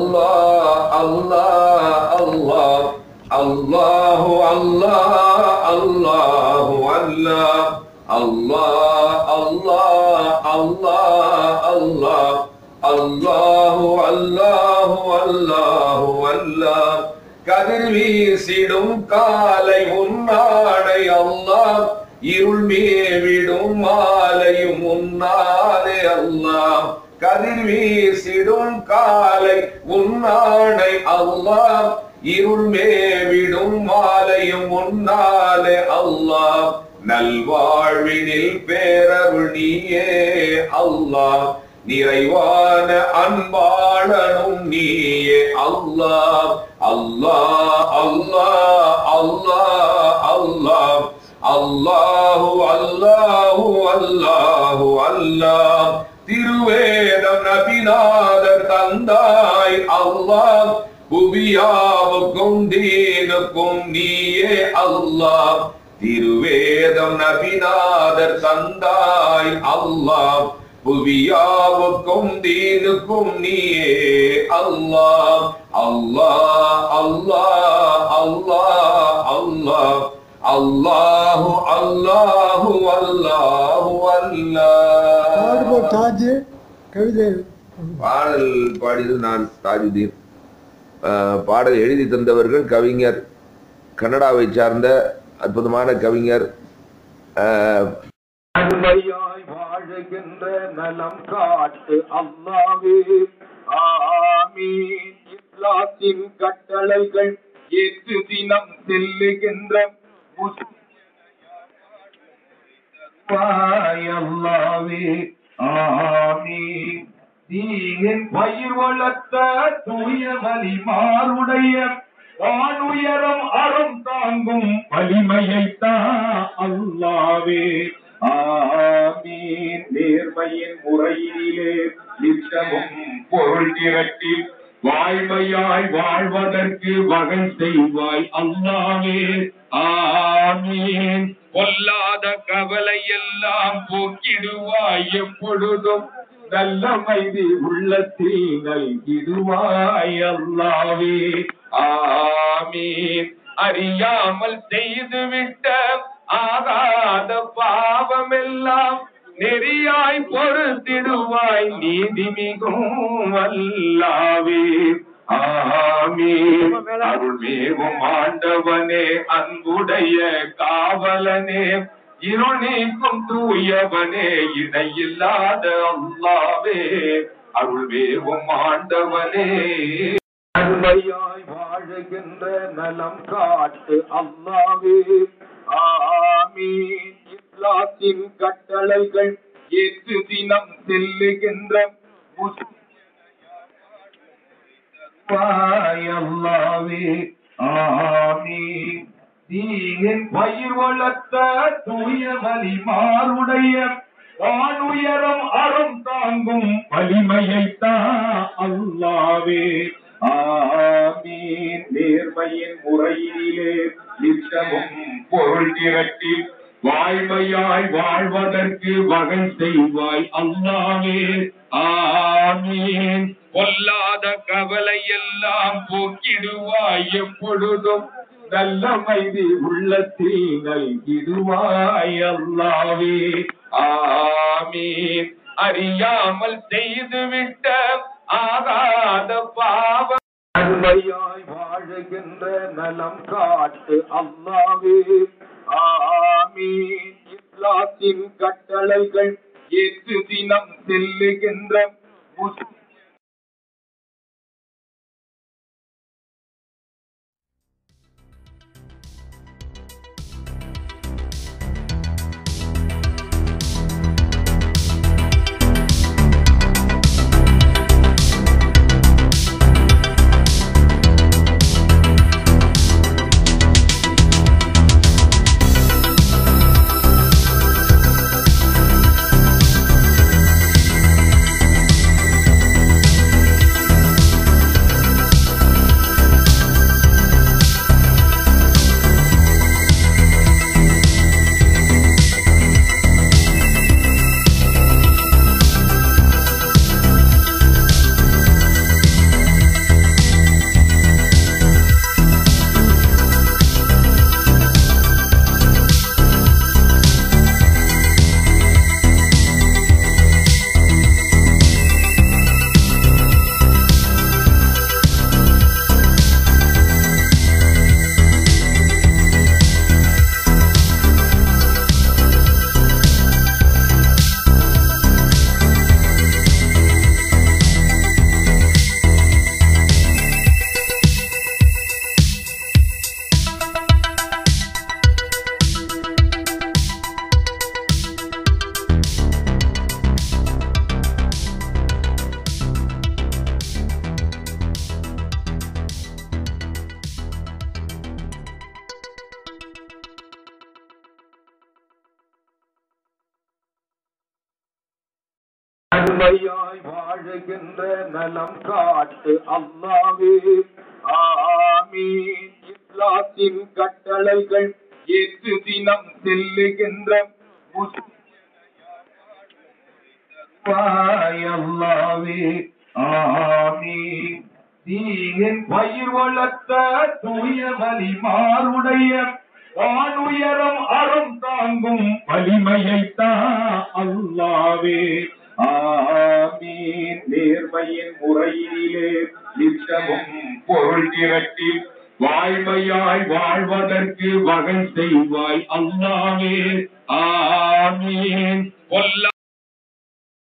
الله الله الله الله الله الله الله الله الله الله الله الله அல்லாஹ் அல்லாஹ் அல்லாஹ் கதிர் வீசிடும் காலை உன்னாடை அல்லாஹ் இருள் மேவிடும் மாலையும் உன்னாலே அல்லாஹ் கதிர் வீசிடும் காலை உன்னாடை அல்லாஹ் இருள் மேவிடும் மாலையும் உன்னாலே அல்லாஹ் நல்வாழ்வினில் பேரருள் நீயே அல்லாஹ் நிறைவான அன்பாளனும் நீயே அல்லாஹ் அல்லாஹ் அல்லாஹ் அல்லாஹ் அல்லாஹ் அல்லாஹு அல்லாஹு அல்லாஹு அல்லாஹ் திருவேதம் நபிநாதர் தந்தாய் அல்லாஹ் புவியாவுக்கும் தீனுக்கும் நீயே அல்லாஹ் திருவேதம் நபிநாதர் தந்தாய் அல்லாஹ் புவியாவுக்கும் தீனுக்கும் நீயே அல்லாஹ் அல்லாஹ் அல்லாஹ் அல்லாஹ் அல்லாஹ் அல்லாஹு அல்லாஹு அல்லாஹு அல்லாஹ் பாடுபோர் தாஜ் கவிதை பாடல் பாடியது நான் தாஜுதீன் அஹ், பாடல் எழுதி தந்தவர்கள் கவிஞர் கன்னடாவை சார்ந்த அற்புதமான கவிஞர் அஹ், அருமையாய் வாழுகின்ற நலம் காட்டு அல்லாவே ஆமீன் இஸ்லாத்தின் கட்டளைகள் ஏற்று தினம் செல்லுகின்ற முஸ்லிமாய் அல்லாவே ஆமீன் தீயின் பயிர் வளர்த்த தூய வலிமாருடைய வானுயரம் அறம் தாங்கும் வலிமையைத்தான் அல்லாவே ஆமீன் நேர்மையின் முறையிலே நித்தமும் பொருள் திரட்டி வாய்மையாய் வாழ்வதற்கு வகை செய்வாய் அல்லாவே ஆமீன் பொல்லாத கவலை எல்லாம் போக்கிடுவாய் எப்பொழுதும் நல்ல மைதி உள்ளத்தில் நல்கிடுவாய் அல்லாவே ஆமீன் அறியாமல் செய்துவிட்ட ஆகாத பாவமெல்லாம் நெறியாய் பொறுத்திடுவாய் நீதி மிகும் அல்லாவே ஆமீன் அருள் மேவும் ஆண்டவனே அன்புடைய காவலனே இருள் நீக்கும் தூயவனே இணையில்லாத அல்லாவே அருள் மேவும் ஆண்டவனே அருமையாய் வாழுகின்ற நலம் காட்டு அல்லாவே ஆமீன் இஸ்லாத்தின் கட்டளைகள் ஏற்று தினம் செல்லுகின்ற முஸ்லிமாய் அல்லாவே ஆமீன் தீயின் பயிர் வளர்த்த தூய வலிமாருடைய வானுயரம் அறம் தாங்கும் வலிமையைத்தான் அல்லாவே ஆமீன் நேர்மையின் முறையிலே நித்தமும் பொருள் திரட்டி வாய்மையாய் வாழ்வதற்கு வகை செய்வாய் அல்லாவே ஆமீன் பொல்லாத கவலை எல்லாம் போக்கிடுவாய் எப்பொழுதும் நல்ல மைதி உள்ளத்தில் நல்கிடுவாய் அல்லாவே ஆமீன் அறியாமல் செய்துவிட்ட ஆகாத பாவ அருமையாய் வாழுகின்ற நலம் காட்டு அல்லாவே ஆமீன் இஸ்லாத்தின் கட்டளைகள் ஏற்று தினம் செல்லுகின்ற முஸ்லிம் ஆ நேர்மையாய் வாழுகின்ற நலம் காட்டு அல்லாவே ஆமீன் இஸ்லாத்தின் கட்டளைகள் ஏற்று தினம் செல்லுகின்ற முஸ்லிம் அல்லாவே ஆமீன் தீனின் பயிர் வளர்த்த தூய வலிமாருடைய வானுயரம் அறம் தாங்கும் வலிமையை தா அல்லாவே ஆமீன் நேர்மையின் முறையிலே நித்தமும் பொருள் திரட்டி வாய்மையாய் வாழ்வதற்கு வகை செய்வாய் அல்லாவே ஆமீன் கொல்ல